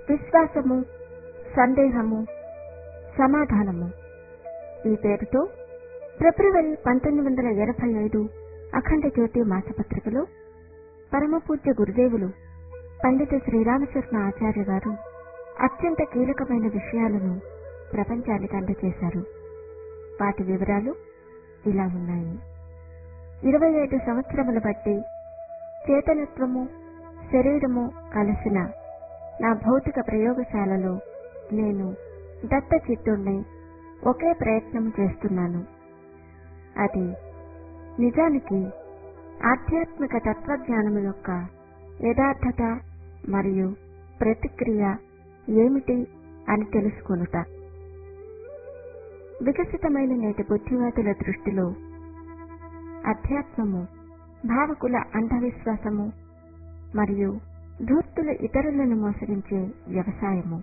విశ్వాసము సందేహము సమాధానము ఈ పేరుతో ఫిబ్రవరి పంతొమ్మిది వందల ఎనభై ఐదు అఖండ జ్యోతి మాసపత్రికలో పరమపూజ్య గురుదేవులు పండిత శ్రీరామశర్మ ఆచార్య గారు అత్యంత కీలకమైన విషయాలను ప్రపంచానికి అందజేశారు వాటి వివరాలు ఇలా ఉన్నాయి ఇరవై ఐదు సంవత్సరముల బట్టి చేతనత్వము శరీరము కలిసిన నా భౌతిక ప్రయోగశాలలో నేను దత్త చిత్తుణ్ణి ఒకే ప్రయత్నం చేస్తున్నాను అది నిజానికి ఆధ్యాత్మిక తత్వజ్ఞానము యొక్క యథార్థత మరియు ప్రతిక్రియ ఏమిటి అని తెలుసుకొనుట వికసితమైన నేటి బుద్ధివాదుల దృష్టిలో అధ్యాత్మము భావకుల అంధవిశ్వాసము మరియు ధూర్తుల ఇతరులను మోసగించే వ్యవసాయము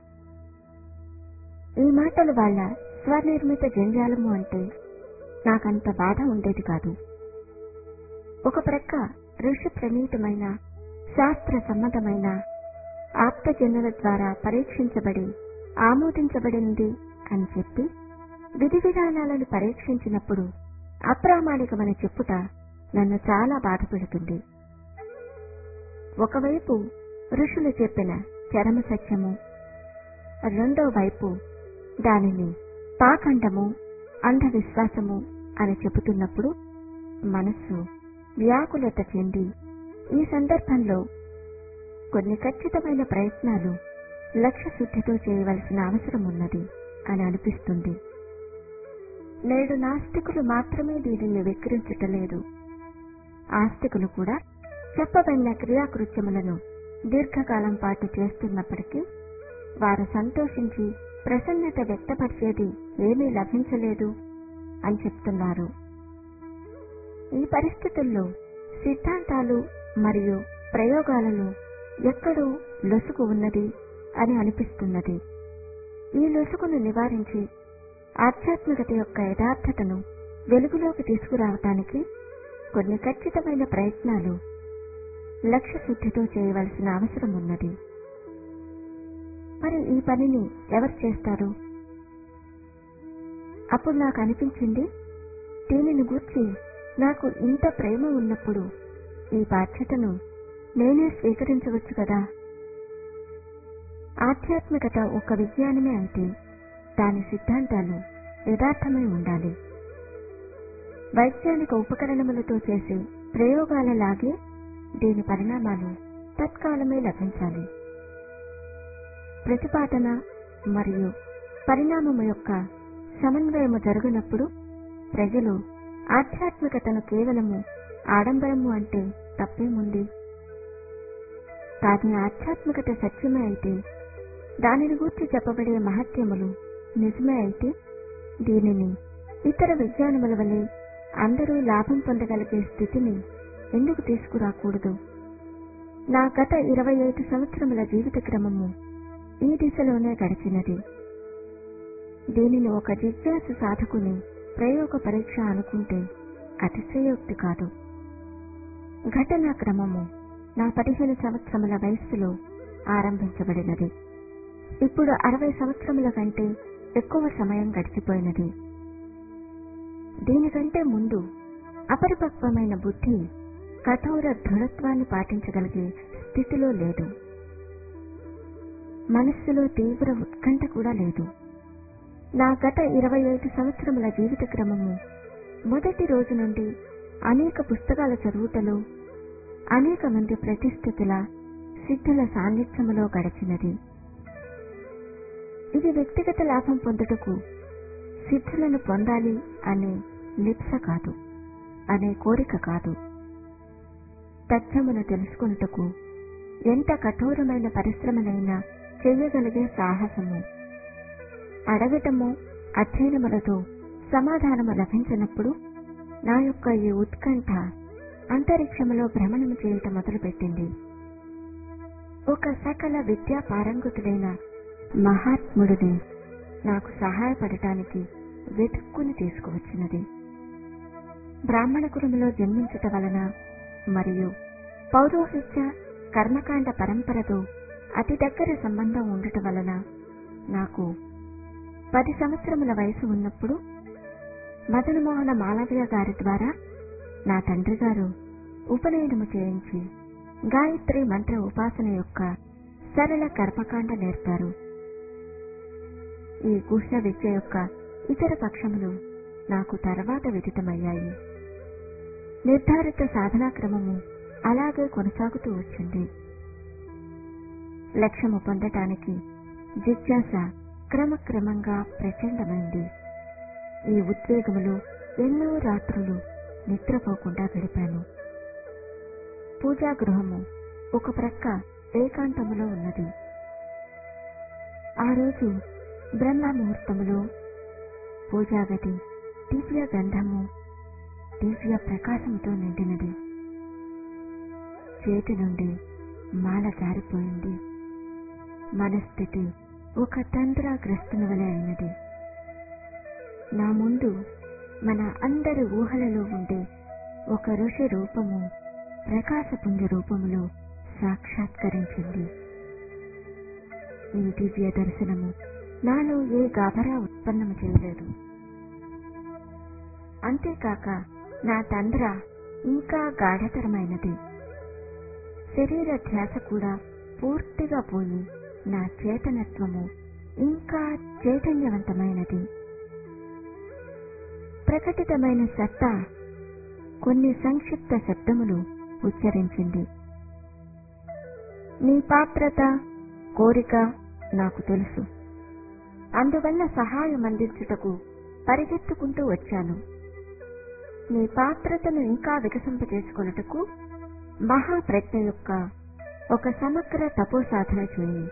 ఈ మాటలు వాళ్ళ స్వనిర్మిత జంజాలము అంటే నాకంత బాధ ఉండేది కాదు ఒక ప్రక్క ఋషి ప్రణీతమైన శాస్త్ర సమ్మతమైన ఆప్తజనుల ద్వారా పరీక్షించబడి ఆమోదించబడింది అని చెప్పి విధి విధానాలను పరీక్షించినప్పుడు అప్రామాణికమని చెప్పుట నన్ను చాలా బాధ పెడుతుంది ఒకవైపు ఋషులు చెప్పిన చరమ సత్యము రెండో వైపు దానిని పాఖండము అంధవిశ్వాసము అని చెబుతున్నప్పుడు మనస్సు వ్యాకులత చెంది ఈ సందర్భంలో కొన్ని ఖచ్చితమైన ప్రయత్నాలు లక్ష్య శుద్ధితో చేయవలసిన అవసరం ఉన్నది అని అనిపిస్తుంది నేడు నాస్తికులు మాత్రమే దీనిని విక్రించటలేదు ఆస్తికులు కూడా చెప్పబడిన క్రియాకృత్యములను దీర్ఘకాలం పాటు చేస్తున్నప్పటికీ వారు సంతోషించి ప్రసన్నత వ్యక్తపరిచేది ఏమీ లభించలేదు అని చెప్తున్నారు ఈ పరిస్థితుల్లో సిద్ధాంతాలు మరియు ప్రయోగాలలో ఎక్కడో లొసుగు ఉన్నది అని అనిపిస్తున్నది ఈ లొసుగును నివారించి ఆధ్యాత్మికత యొక్క యథార్థతను వెలుగులోకి తీసుకురావటానికి కొన్ని ఖచ్చితమైన ప్రయత్నాలు లక్ష్య శుద్ధితో చేయవలసిన అవసరం ఉన్నది మరి ఈ పనిని ఎవరు చేస్తారు అప్పుడు నాకు అనిపించింది దీనిని గూర్చి నాకు ఇంత ప్రేమ ఉన్నప్పుడు ఈ బాధ్యతను నేనే స్వీకరించవచ్చు కదా ఆధ్యాత్మికత ఒక విజ్ఞానమే అయితే దాని సిద్ధాంతాలు యథార్థమై ఉండాలి వైజ్ఞానిక ఉపకరణములతో చేసే ప్రయోగాలలాగే దీని పరిణామాలు తత్కాలమే లభించాలి ప్రతిపాదన మరియు పరిణామము యొక్క సమన్వయము జరుగునప్పుడు ప్రజలు ఆధ్యాత్మికతను కేవలము ఆడంబరము అంటే తప్పేముంది కానీ ఆధ్యాత్మికత సత్యమే అయితే దానిని గూర్చి చెప్పబడే మహత్యములు నిజమే అయితే దీనిని ఇతర విజ్ఞానముల వలె అందరూ లాభం పొందగలిగే స్థితిని ఎందుకు తీసుకురాకూడదు నా గత ఇరవై ఐదు సంవత్సరముల జీవిత క్రమము ఈ దిశలోనే గడిచినది దీనిని ఒక జిజ్ఞాసు సాధకుని ప్రయోగ పరీక్ష అనుకుంటే అతిశయోక్తి కాదు ఘటనా క్రమము నా పదిహేను సంవత్సరముల వయస్సులో ఆరంభించబడినది ఇప్పుడు అరవై సంవత్సరముల కంటే ఎక్కువ సమయం గడిచిపోయినది దీనికంటే ముందు అపరిపక్వమైన బుద్ధి కఠోర దృఢత్వాన్ని పాటించగలిగే స్థితిలో లేదు మనస్సులో తీవ్ర ఉత్కంఠ కూడా లేదు నా గత ఇరవై ఐదు సంవత్సరముల జీవిత క్రమము మొదటి రోజు నుండి అనేక పుస్తకాల చదువుటలో అనేక మంది ప్రతిష్ఠితుల సిద్ధుల సాన్నిధ్యములో గడిచినది ఇది వ్యక్తిగత లాభం పొందుటకు సిద్ధులను పొందాలి అనే లిప్స కాదు అనే కోరిక కాదు తథ్యమును తెలుసుకున్నటకు ఎంత కఠోరమైన పరిశ్రమనైనా చేయగలిగే సాహసము అడగటము అధ్యయనములతో సమాధానము లభించినప్పుడు నా యొక్క ఈ ఉత్కంఠ అంతరిక్షములో భ్రమణము చేయటం మొదలుపెట్టింది ఒక సకల విద్యా పారంగతుడైన మహాత్ముడిని నాకు సహాయపడటానికి వెతుక్కుని తీసుకువచ్చినది బ్రాహ్మణ కులములో జన్మించుట వలన మరియు పౌరోహిత్య కర్మకాండ పరంపరతో అతి దగ్గర సంబంధం ఉండటం వలన నాకు పది సంవత్సరముల వయసు ఉన్నప్పుడు మదనమోహన మాలవ్య గారి ద్వారా నా తండ్రి గారు ఉపనయనము చేయించి గాయత్రి మంత్ర ఉపాసన యొక్క సరళ కర్మకాండ నేర్పారు ఈ గుహ్య విద్య యొక్క ఇతర పక్షములు నాకు తర్వాత విదితమయ్యాయి నిర్ధారిత సాధనా క్రమము అలాగే కొనసాగుతూ వచ్చింది లక్ష్యము పొందటానికి జిజ్ఞాస క్రమక్రమంగా ప్రచండమైంది ఈ ఉద్వేగములు ఎన్నో రాత్రులు నిద్రపోకుండా గడిపాను పూజా గృహము ఒక ప్రక్క ఏకాంతములో ఉన్నది ఆ రోజు బ్రహ్మ ముహూర్తములో పూజాగది దివ్య గంధము దివ్య ప్రకాశంతో నిండినది చేతి నుండి మాల జారిపోయింది మనస్థితి ఒక తంత్రాగ్రస్తుని వలె అయినది నా ముందు మన అందరి ఊహలలో ఉండే ఒక ఋషి రూపము ప్రకాశపుంజ రూపములో సాక్షాత్కరించింది ఈ దివ్య దర్శనము నాలో ఏ గాభరా ఉత్పన్నము చేయలేదు అంతేకాక నా తండ్ర ఇంకా గాఢతరమైనది శరీర ధ్యాస కూడా పూర్తిగా పోయి నా చేతనత్వము ఇంకా చైతన్యవంతమైనది ప్రకటితమైన సత్తా కొన్ని సంక్షిప్త శబ్దములు ఉచ్చరించింది నీ పాత్రత కోరిక నాకు తెలుసు అందువల్ల సహాయం అందించుటకు పరిగెత్తుకుంటూ వచ్చాను నీ పాత్రతను ఇంకా వికసింపజేసుకొనుటకు మహాప్రజ్ఞ యొక్క ఒక సమగ్ర తపో సాధన చేయి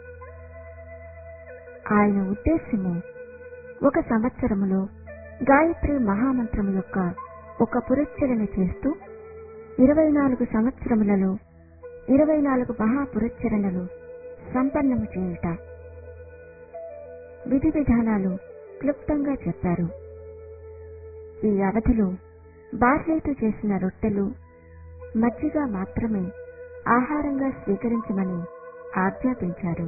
ఆయన ఉద్దేశ్యము ఒక సంవత్సరములో గాయత్రి మహామంత్రము యొక్క ఒక పురచ్చరణ చేస్తూ ఇరవై నాలుగు సంవత్సరములలో ఇరవై నాలుగు మహాపురచ్చరణలు సంపన్నము చేయుట విధి విధానాలు క్లుప్తంగా చెప్పారు ఈ అవధిలో బార్లీతో చేసిన రొట్టెలు మజ్జిగ మాత్రమే ఆహారంగా స్వీకరించమని ఆజ్ఞాపించారు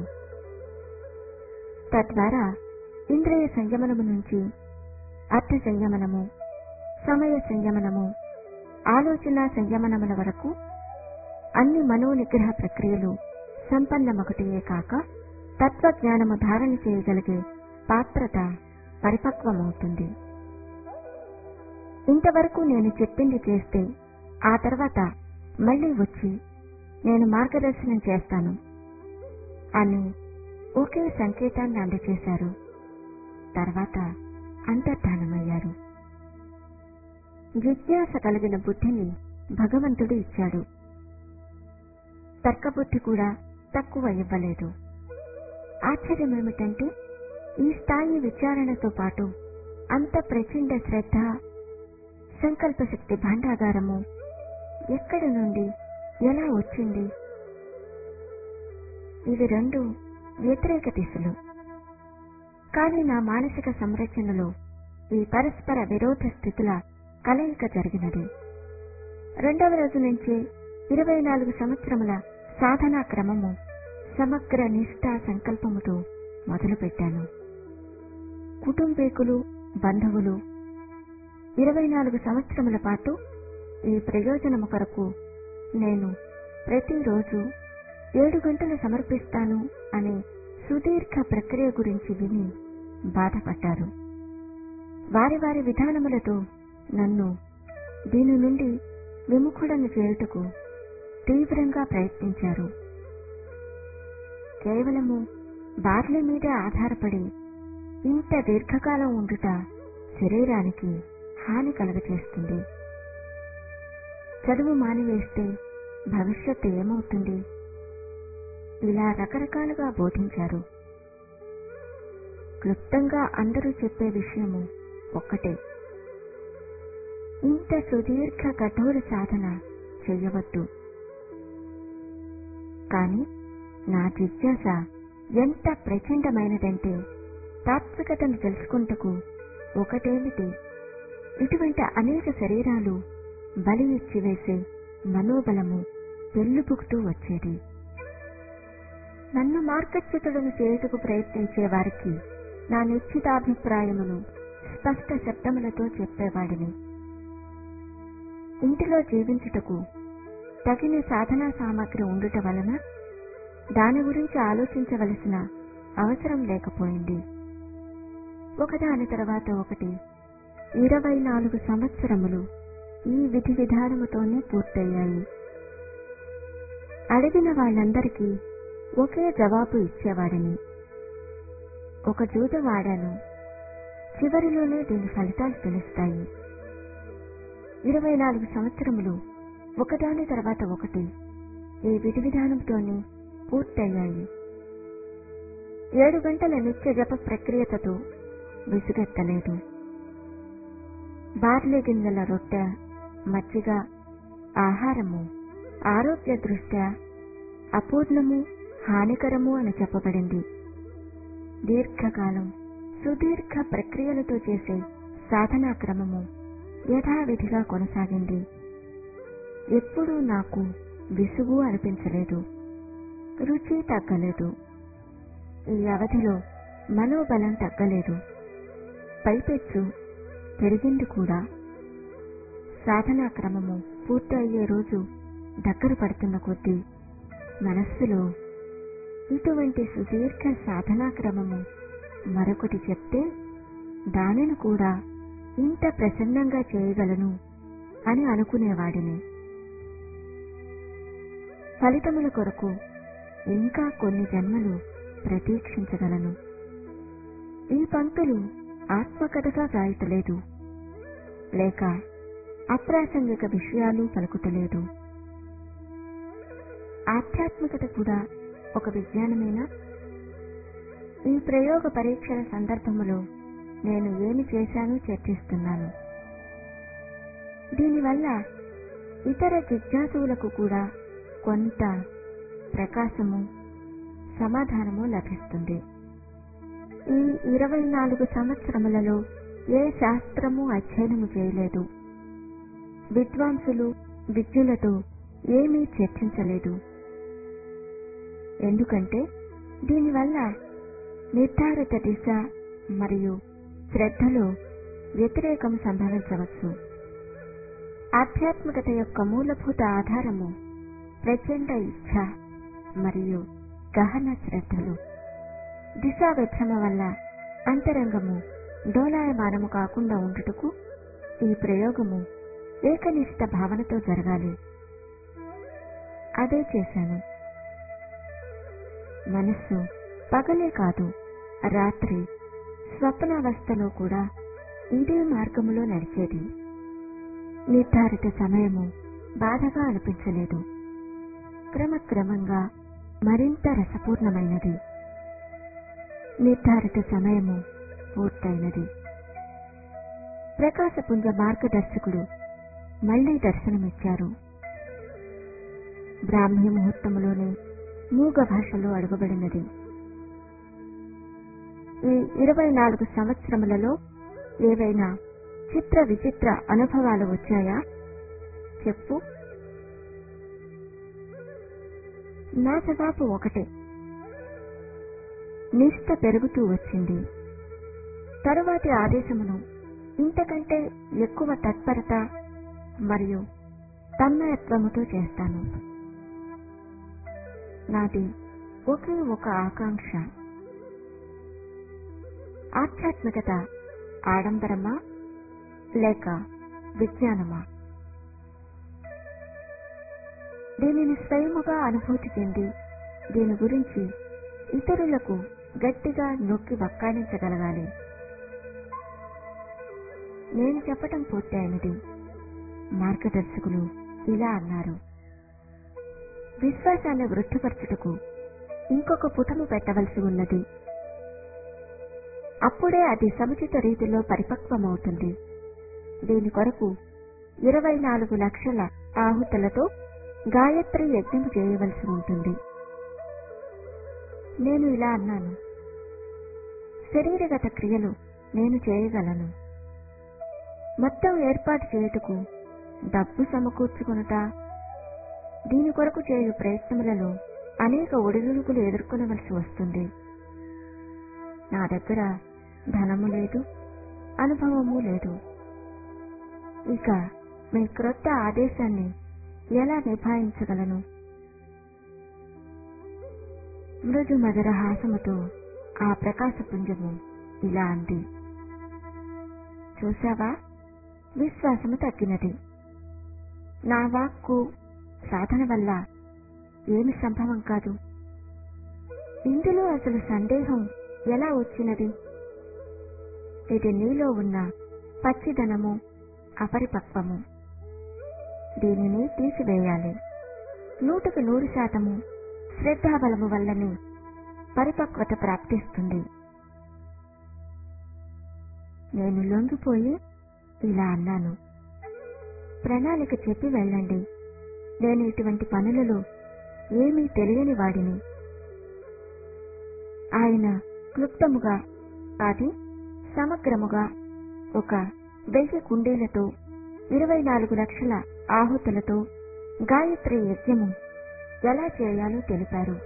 తద్వారా ఇంద్రియ సంయమనము నుంచి అర్థ సంయమనము సమయ సంయమనము ఆలోచన సంయమనముల వరకు అన్ని మనోనిగ్రహ ప్రక్రియలు సంపన్నమొకటియే కాక తత్వజ్ఞానము ధారణ చేయగలిగే పాత్రత పరిపక్వమవుతుంది ఇంతవరకు నేను చెప్పింది చేస్తే ఆ తర్వాత మళ్ళీ వచ్చి నేను మార్గదర్శనం చేస్తాను అని ఒకే సంకేతాన్ని అందజేశారు తర్వాత అంతర్ధానమయ్యారు జిజ్ఞాస కలిగిన బుద్ధిని భగవంతుడు ఇచ్చాడు తర్కబుద్ధి కూడా తక్కువ ఇవ్వలేదు ఆశ్చర్యమేమిటంటే ఈ స్థాయి విచారణతో పాటు అంత ప్రచండ శ్రద్ధ సంకల్ప శక్తి భాండాగారము ఎక్కడి నుండి ఎలా వచ్చింది ఇవి రెండు వ్యతిరేక దిశలు కానీ నా మానసిక సంరచనలో ఈ పరస్పర విరోధ స్థితుల కలయిక జరిగినది రెండవ రోజు నుంచి ఇరవై నాలుగు సంవత్సరముల సాధనా క్రమము సమగ్ర నిష్ఠా సంకల్పముతో మొదలుపెట్టాను కుటుంబీకులు బంధువులు ఇరవై నాలుగు సంవత్సరముల పాటు ఈ ప్రయోజనము కొరకు నేను ప్రతిరోజు ఏడు గంటలు సమర్పిస్తాను అనే సుదీర్ఘ ప్రక్రియ గురించి విని బాధపడ్డారు వారి వారి విధానములతో నన్ను దీని నుండి విముఖుడను చేయుటకు తీవ్రంగా ప్రయత్నించారు కేవలము బార్లీ మీదే ఆధారపడి ఇంత దీర్ఘకాలం ఉండుట శరీరానికి హాని కలుగచేస్తుంది చదువు మానివేస్తే భవిష్యత్తు ఏమవుతుంది ఇలా రకరకాలుగా బోధించారు క్లుప్తంగా అందరూ చెప్పే విషయము ఒక్కటే ఇంత సుదీర్ఘ కఠోర సాధన చెయ్యవద్దు కాని నా జిజ్ఞాస ఎంత ప్రచండమైనదంటే తాత్వికతను తెలుసుకుంటకు ఒకటేమిటి ఇటువంటి అనేక శరీరాలు బలి ఇచ్చి వేసే మనోబలము పెళ్లిపుకుతూ వచ్చేది నన్ను మార్గచ్యుతులను చేయుటకు ప్రయత్నించే వారికి నా నిశ్చితాభిప్రాయమును స్పష్ట శబ్దములతో చెప్పేవాడిని ఇంటిలో జీవించుటకు తగిన సాధనా సామగ్రి ఉండుట వలన దాని గురించి ఆలోచించవలసిన అవసరం లేకపోయింది ఒకదాని తర్వాత ఒకటి ఇరవై నాలుగు సంవత్సరములు ఈ విధి విధానముతోనే పూర్తయ్యాయి అడిగిన వాళ్ళందరికీ ఒకే జవాబు ఇచ్చేవాడిని ఒక జూద వాడాను చివరిలోనే దీని ఫలితాలు తెలుస్తాయి ఇరవై నాలుగు సంవత్సరములు ఒకదాని తర్వాత ఒకటి ఈ విధి విధానంతోనే పూర్తయ్యాయి ఏడు గంటల నిత్య జప ప్రక్రియతతో విసుగెత్తలేదు బార్లీ గింజల రొట్టె మజ్జిగ ఆహారము ఆరోగ్య దృష్ట్యా అపూర్ణము హానికరము అని చెప్పబడింది దీర్ఘకాలం సుదీర్ఘ ప్రక్రియలతో చేసే సాధనా క్రమము యథావిధిగా కొనసాగింది ఎప్పుడూ నాకు విసుగు అనిపించలేదు రుచి తగ్గలేదు ఈ అవధిలో మనోబలం తగ్గలేదు పైపెచ్చు పెరిగింది కూడా సాధనా క్రమము పూర్తి అయ్యే రోజు దగ్గర పడుతున్న కొద్దీ మనస్సులో ఇటువంటి సుదీర్ఘ సాధనా క్రమము మరొకటి చెప్తే దానిని కూడా ఇంత ప్రసన్నంగా చేయగలను అని అనుకునేవాడిని ఫలితముల కొరకు ఇంకా కొన్ని జన్మలు ప్రతీక్షించగలను ఈ పంక్తులు ఆత్మకథగా రాయటలేదు లేక అప్రాసంగిక విషయాలు పలుకుతలేదు ఆధ్యాత్మికత కూడా ఒక విజ్ఞానమేనా ఈ ప్రయోగ పరీక్షల సందర్భములో నేను ఏమి చేశానో చర్చిస్తున్నాను దీనివల్ల ఇతర జిజ్ఞాసువులకు కూడా కొంత ప్రకాశము సమాధానము లభిస్తుంది ఈ ఇరవై నాలుగు సంవత్సరములలో ఏ శాస్త్రము అధ్యయనము చేయలేదు విద్వాంసులు విద్యులతో ఏమీ చర్చించలేదు ఎందుకంటే దీనివల్ల నిర్ధారిత దిశ మరియు శ్రద్ధలో వ్యతిరేకం సంభవించవచ్చు ఆధ్యాత్మికత యొక్క మూలభూత ఆధారము ప్రచండ ఇచ్ఛ మరియు గహన శ్రద్ధలు దిశా విభ్రమ వల్ల అంతరంగము డోలాయమానము కాకుండా ఉండుటకు ఈ ప్రయోగము ఏకనిష్ట భావనతో జరగాలి అదే చేశాను మనస్సు పగలే కాదు రాత్రి స్వప్నావస్థలో కూడా ఇదే మార్గములో నడిచేది నిర్ధారిత సమయము బాధగా అనిపించలేదు క్రమక్రమంగా మరింత రసపూర్ణమైనది నిర్ధారిత సమయము పూర్తయినది ప్రకాశపుంజ మార్గదర్శకుడు మళ్లీ దర్శనమిచ్చారు బ్రాహ్మీ ముహూర్తములోనే మూగ భాషలో అడుగబడినది ఈ ఇరవై నాలుగు సంవత్సరములలో ఏవైనా చిత్ర విచిత్ర అనుభవాలు వచ్చాయా చెప్పు నా జవాబు ఒకటే నిష్ట పెరుగుతూ వచ్చింది తరువాతి ఆదేశమును ఇంతకంటే ఎక్కువ తత్పరత మరియు తన్మయత్వముతో చేస్తాను నాది ఒకే ఒక ఆకాంక్ష ఆధ్యాత్మికత ఆడంబరమా లేక విజ్ఞానమా దీనిని స్వయముగా అనుభూతి చెంది దీని గురించి ఇతరులకు గట్టిగా నొక్కి వక్కాణించగలగాలి నేను చెప్పటం పూర్తయినది మార్గదర్శకులు ఇలా అన్నారు విశ్వాసాన్ని వృద్ధిపరచుటకు ఇంకొక పుటము పెట్టవలసి ఉన్నది అప్పుడే అది సముచిత రీతిలో పరిపక్వమవుతుంది దీని కొరకు ఇరవై నాలుగు లక్షల ఆహుతులతో గాయత్రి యజ్ఞం చేయవలసి ఉంటుంది నేను ఇలా అన్నాను శరీరగత క్రియలు నేను చేయగలను మొత్తం ఏర్పాటు చేయుటకు డబ్బు సమకూర్చుకొనుట దీని కొరకు చేయు ప్రయత్నములలో అనేక ఒడిదుడుకులు ఎదుర్కొనవలసి వస్తుంది నా దగ్గర ధనము లేదు అనుభవము లేదు ఇక మీ క్రొత్త ఆదేశాన్ని ఎలా నిభాయించగలను మృదు మధుర హాసముతో ఆ ప్రకాశపుంజము ఇలా అంది చూశావా విశ్వాసము తగ్గినది నా వాక్కు సాధన వల్ల ఏమి సంభవం కాదు ఇందులో అసలు సందేహం ఎలా వచ్చినది ఇది నీలో ఉన్న పచ్చిదనము అపరిపక్వము దీనిని తీసివేయాలి నూటికి నూరు శాతము శ్రద్ధాబలము వల్లనే పరిపక్వత ప్రాప్తిస్తుంది నేను లొంగిపోయి ఇలా అన్నాను ప్రణాళిక చెప్పి వెళ్ళండి నేను ఇటువంటి పనులలో ఏమీ తెలియని వాడిని ఆయన క్లుప్తముగా అది సమగ్రముగా ఒక వెయ్యి కుండీలతో ఇరవై నాలుగు లక్షల ఆహుతులతో గాయత్రి యజ్ఞము ఎలా చేయాలో తెలిపారు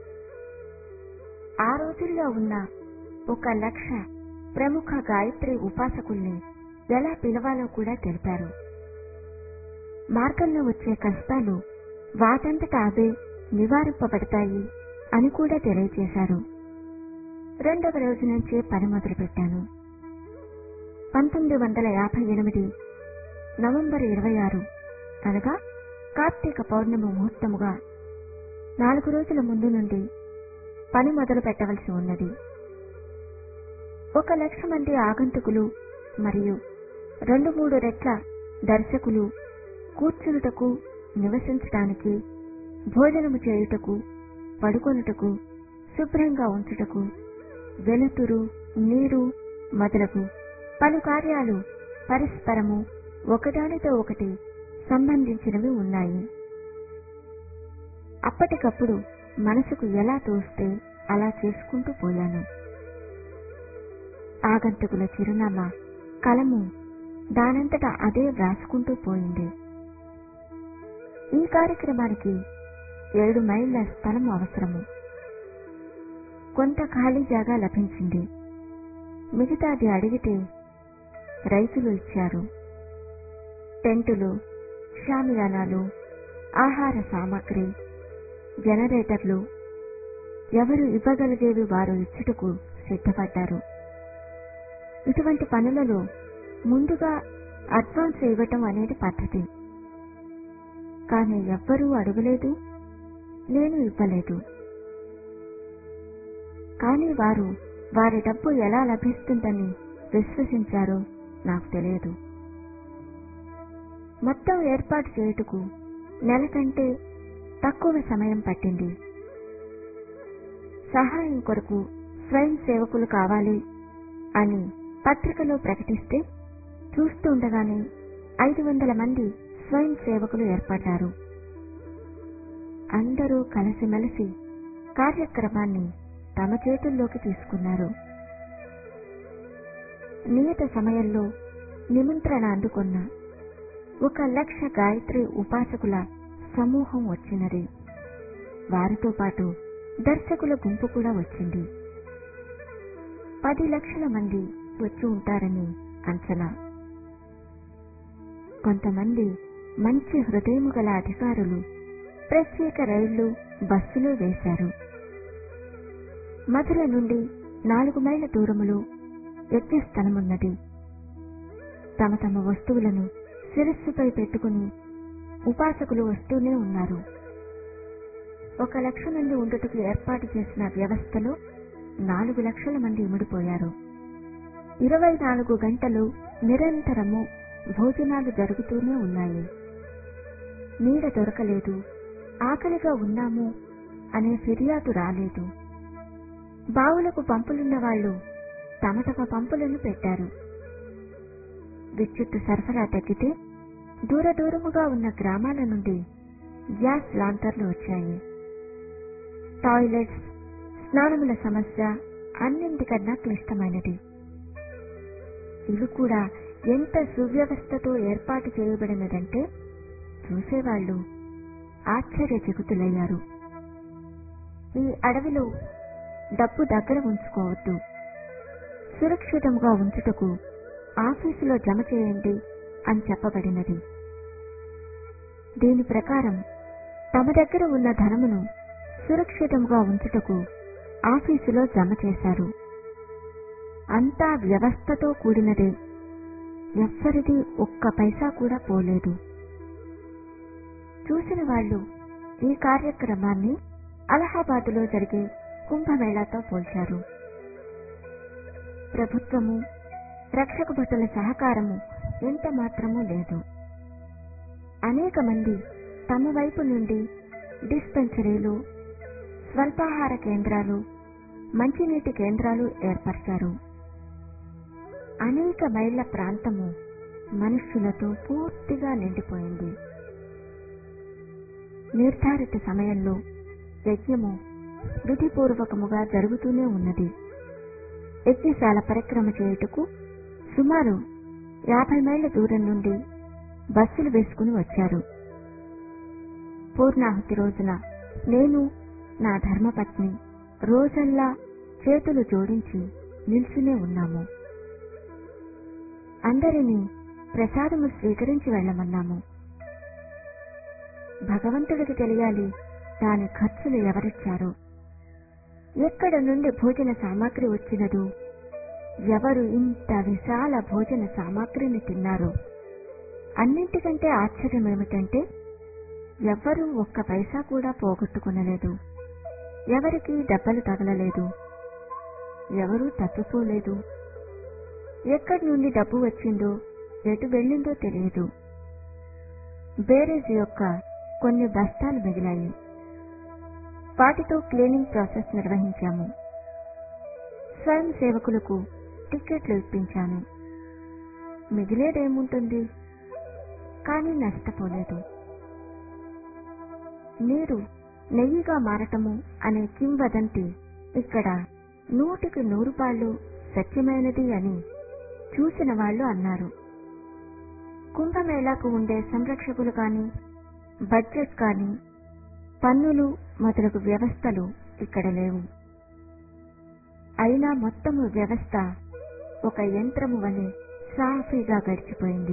ఆ రోజుల్లో ఉన్న ఒక లక్ష ప్రముఖ గాయత్రి ఉపాసకుల్ని ఎలా పిలవాలో కూడా తెలిపారు మార్గంలో వచ్చే కష్టాలు వాటంతట అవే నివారింపబడతాయి అని కూడా తెలియజేశారు రెండవ రోజు నుంచే పని మొదలుపెట్టాను పంతొమ్మిది వందల యాభై ఎనిమిది నవంబర్ ఇరవై ఆరు అనగా కార్తీక పౌర్ణమి ముహూర్తముగా నాలుగు రోజుల ముందు నుండి పని మొదలు పెట్టవలసి ఉన్నది ఒక లక్ష మంది ఆగంతుకులు మరియు రెండు మూడు రెట్ల దర్శకులు కూర్చునుటకు నివసించటానికి భోజనము చేయుటకు పడుకొనుటకు శుభ్రంగా ఉంచుటకు వెలుతురు నీరు మొదలగు పలు కార్యాలు పరస్పరము ఒకదానితో ఒకటి సంబంధించినవి ఉన్నాయి అప్పటికప్పుడు మనసుకు ఎలా తోస్తే అలా చేసుకుంటూ పోయాను ఆగంతుకుల చిరునామా కలము దానంతట అదే వ్రాసుకుంటూ పోయింది ఈ కార్యక్రమానికి ఏడు మైళ్ళ స్థలం అవసరము కొంత ఖాళీ జాగా లభించింది మిగతాది అడిగితే రైతులు ఇచ్చారు టెంటులు షామియానాలు ఆహార సామాగ్రి జనరేటర్లు ఎవరు ఇవ్వగలిగేవి వారు ఇచ్చుటకు సిద్ధపడ్డారు ఇటువంటి పనులలో ముందుగా అడ్వాన్స్ ఇవ్వటం అనేది పద్ధతి కానీ ఎవ్వరూ అడగలేదు నేను ఇవ్వలేదు కానీ వారు వారి డబ్బు ఎలా లభిస్తుందని విశ్వసించారో నాకు తెలియదు మొత్తం ఏర్పాటు చేయుటకు నెల కంటే తక్కువ సమయం పట్టింది సహాయం కొరకు స్వయం సేవకులు కావాలి అని పత్రికలో ప్రకటిస్తే చూస్తుండగానే ఐదు వందల మంది స్వయం సేవకులు ఏర్పడ్డారు అందరూ కలిసిమెలిసి కార్యక్రమాన్ని తమ చేతుల్లోకి తీసుకున్నారు నియత సమయంలో నిమంత్రణ అందుకున్న ఒక లక్ష గాయత్రి ఉపాసకుల సమూహం వచ్చినది వారితో పాటు దర్శకుల గుంపు కూడా వచ్చింది పది లక్షల మంది వచ్చి ఉంటారని అంచనా కొంతమంది మంచి హృదయము గల అధికారులు ప్రత్యేక రైళ్లు బస్సులు వేశారు మధుర నుండి నాలుగు మైళ్ళ దూరములో యజ్ఞస్థలమున్నది తమ తమ వస్తువులను శిరస్సుపై పెట్టుకుని ఉపాసకులు వస్తూనే ఉన్నారు ఒక లక్ష మంది ఉండుటకు ఏర్పాటు చేసిన వ్యవస్థలో నాలుగు లక్షల మంది ఇమిడిపోయారు ఇరవై నాలుగు గంటలు నిరంతరము భోజనాలు జరుగుతూనే ఉన్నాయి నీడ దొరకలేదు ఆకలిగా ఉన్నాము అనే ఫిర్యాదు రాలేదు బావులకు పంపులున్న వాళ్ళు తమ తమ పంపులను పెట్టారు విద్యుత్ సరఫరా తగ్గితే దూర దూరముగా ఉన్న గ్రామాల నుండి గ్యాస్ లాంతర్లు వచ్చాయి టాయిలెట్స్ స్నానముల సమస్య అన్నింటికన్నా క్లిష్టమైనది ఇవి కూడా ఎంత సువ్యవస్థతో ఏర్పాటు చేయబడినదంటే చూసేవాళ్లు ఆశ్చర్యచకితులయ్యారు ఈ అడవిలో డబ్బు దగ్గర ఉంచుకోవద్దు సురక్షితంగా ఉంచుటకు ఆఫీసులో జమ చేయండి అని చెప్పబడినది దీని ప్రకారం తమ దగ్గర ఉన్న ధనమును సురక్షితంగా ఉంచుటకు ఆఫీసులో జమ చేశారు అంతా వ్యవస్థతో కూడినదే ఎవ్వరిది ఒక్క పైసా కూడా పోలేదు చూసిన వాళ్ళు ఈ కార్యక్రమాన్ని అలహాబాదులో జరిగే కుంభమేళాతో పోల్చారు ప్రభుత్వము రక్షక భటుల సహకారము ఎంత మాత్రమూ లేదు అనేక మంది తమ వైపు నుండి డిస్పెన్సరీలు స్వల్పాహార కేంద్రాలు మంచినీటి కేంద్రాలు ఏర్పరిచారు అనేక మైళ్ల ప్రాంతము మనుష్యులతో పూర్తిగా నిండిపోయింది నిర్ధారిత సమయంలో యజ్ఞము విధిపూర్వకముగా జరుగుతూనే ఉన్నది యజ్ఞశాల పరిక్రమ చేయుటకు సుమారు యాభై మైళ్ల దూరం నుండి బస్సులు వేసుకుని వచ్చారు పూర్ణాహుతి రోజున నేను నా ధర్మపత్ని రోజల్లా చేతులు జోడించి నిల్చునే ఉన్నాము అందరినీ ప్రసాదము స్వీకరించి వెళ్ళమన్నాము భగవంతుడికి తెలియాలి దాని ఖర్చులు ఎవరిచ్చారో ఎక్కడ నుండి భోజన సామాగ్రి వచ్చినదో ఎవరు ఇంత విశాల భోజన సామాగ్రిని తిన్నారో అన్నింటికంటే ఆశ్చర్యం ఏమిటంటే ఎవ్వరూ ఒక్క పైసా కూడా పోగొట్టుకునలేదు ఎవరికి దెబ్బలు తగలలేదు ఎవరూ తప్పిపోలేదు ఎక్కడి నుండి డబ్బు వచ్చిందో ఎటు వెళ్ళిందో తెలియదు బేరేజ్ యొక్క కొన్ని బస్తాలు మిగిలాయి వాటితో క్లీనింగ్ ప్రాసెస్ నిర్వహించాము స్వయం సేవకులకు టిక్కెట్లు ఇప్పించాను మిగిలేదేముంటుంది కానీ నష్టపోలేదు నీరు నెయ్యిగా మారటము అనే కింవదంతి ఇక్కడ నూటికి నూరు పాళ్ళు సత్యమైనది అని చూసిన వాళ్ళు అన్నారు కుంభమేళాకు ఉండే సంరక్షకులు కాని బడ్జెట్ కాని పన్నులు మొదలగు వ్యవస్థలు ఇక్కడ లేవు అయినా మొత్తము వ్యవస్థ ఒక యంత్రము వలె సాఫీగా గడిచిపోయింది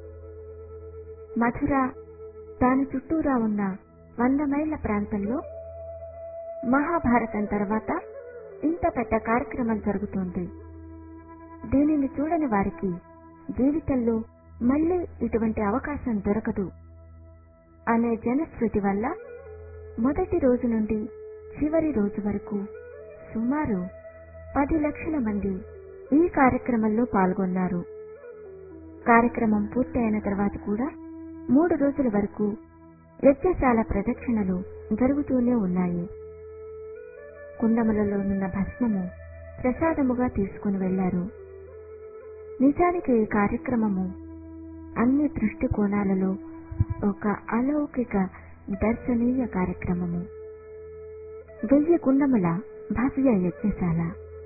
మధుర దాని చుట్టూరా ఉన్న వంద మైళ్ల ప్రాంతంలో మహాభారతం తర్వాత ఇంత పెద్ద కార్యక్రమం జరుగుతోంది దీనిని చూడని వారికి జీవితంలో మళ్లీ ఇటువంటి అవకాశం దొరకదు అనే జనశ్రుతి వల్ల మొదటి రోజు నుండి చివరి రోజు వరకు సుమారు పది లక్షల మంది ఈ కార్యక్రమంలో పాల్గొన్నారు కార్యక్రమం పూర్తయిన తర్వాత కూడా మూడు రోజుల వరకు యజ్ఞశాల ప్రదక్షిణలు జరుగుతూనే ఉన్నాయి కుండములలోనున్న భస్మము ప్రసాదముగా తీసుకుని వెళ్లారు నిజానికి ఈ కార్యక్రమము అన్ని దృష్టి కోణాలలో ఒక అలౌకిక దర్శనీయ కార్యక్రమము వెయ్యి కుండముల భవ్య యజ్ఞశాల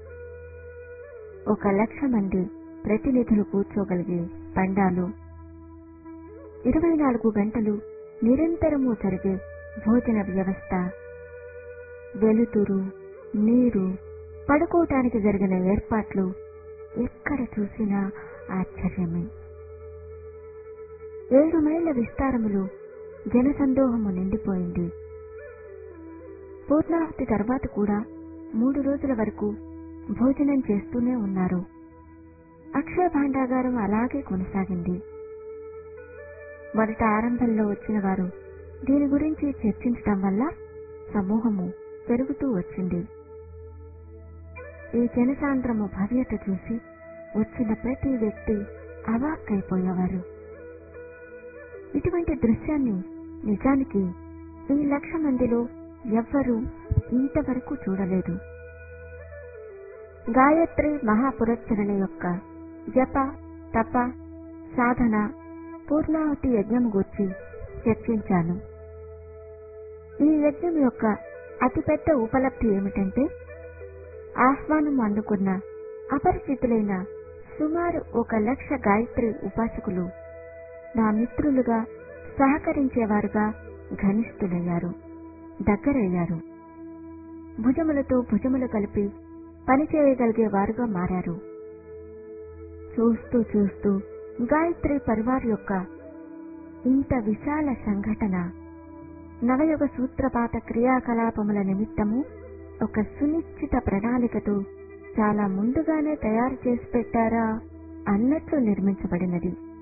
ఒక లక్ష మంది ప్రతినిధులు కూర్చోగలిగే పండాలు ఇరవై నాలుగు గంటలు నిరంతరము జరిగే భోజన వ్యవస్థ వెలుతురు నీరు పడుకోవటానికి జరిగిన ఏర్పాట్లు ఎక్కడ చూసినా ఆశ్చర్యమే ఏడు మైళ్ల విస్తారములో జనసందోహము నిండిపోయింది పూర్ణాహుతి తర్వాత కూడా మూడు రోజుల వరకు భోజనం చేస్తూనే ఉన్నారు అక్షయ భాండాగారం అలాగే కొనసాగింది మొదట ఆరంభంలో వచ్చిన వారు దీని గురించి చర్చించటం వల్ల సమూహము పెరుగుతూ వచ్చింది ఈ జనసాంద్రము భవ్యత చూసి వచ్చిన ప్రతి వ్యక్తి అవాక్కైపోయేవారు ఇటువంటి దృశ్యాన్ని నిజానికి ఈ లక్ష మందిలో ఎవ్వరూ ఇంతవరకు చూడలేదు గాయత్రి మహాపురచ్చరణ యొక్క జప తప సాధన పూర్ణాహుతి యజ్ఞం గూర్చి చర్చించాను ఈ యజ్ఞం యొక్క అతిపెద్ద ఉపలబ్ధి ఏమిటంటే ఆహ్వానం అందుకున్న అపరిచితులైన సుమారు ఒక లక్ష గాయత్రి ఉపాసకులు నా మిత్రులుగా సహకరించేవారుగా ఘనిష్ఠులయ్యారు దగ్గరయ్యారు భుజములతో భుజములు కలిపి పనిచేయగలిగే వారుగా మారారు చూస్తూ చూస్తూ గాయత్రి పరివార్ యొక్క ఇంత విశాల సంఘటన నవయుగ సూత్రపాత క్రియాకలాపముల నిమిత్తము ఒక సునిశ్చిత ప్రణాళికతో చాలా ముందుగానే తయారు చేసి పెట్టారా అన్నట్లు నిర్మించబడినది